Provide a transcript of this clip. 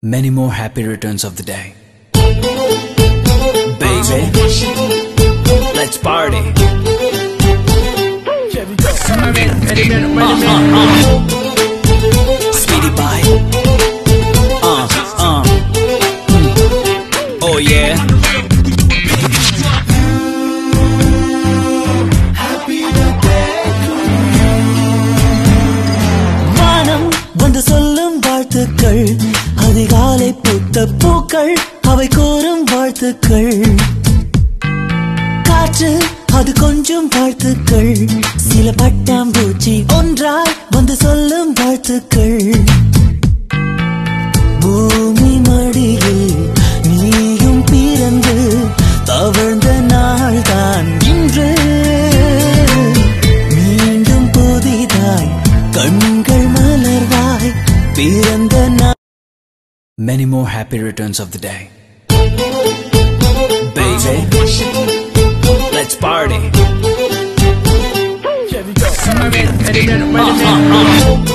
Many more happy returns of the day. Baby, let's party. Speedy bye. Uh, uh. Mm. Oh yeah. வானம் வந்து சொல்லும் வாழ்த்துக்கள் அதிகாலை பூத்த பூக்கள் அவை கூறும் வாழ்த்துக்கள் காற்று அது கொஞ்சம் வாழ்த்துக்கள் சில பட்டாம்பூச்சி ஒன்றாய் வந்து சொல்லும் வாழ்த்துக்கள் பூமி மடியில் நீயும் பிறந்து தவழ்ந்த நாள்தான் இன்று மீண்டும் புதிதாய் கண்கள் மலர்வாய் பிறந்த நாள் Many more happy returns of the day. Baby, let's party. Uh, uh, uh.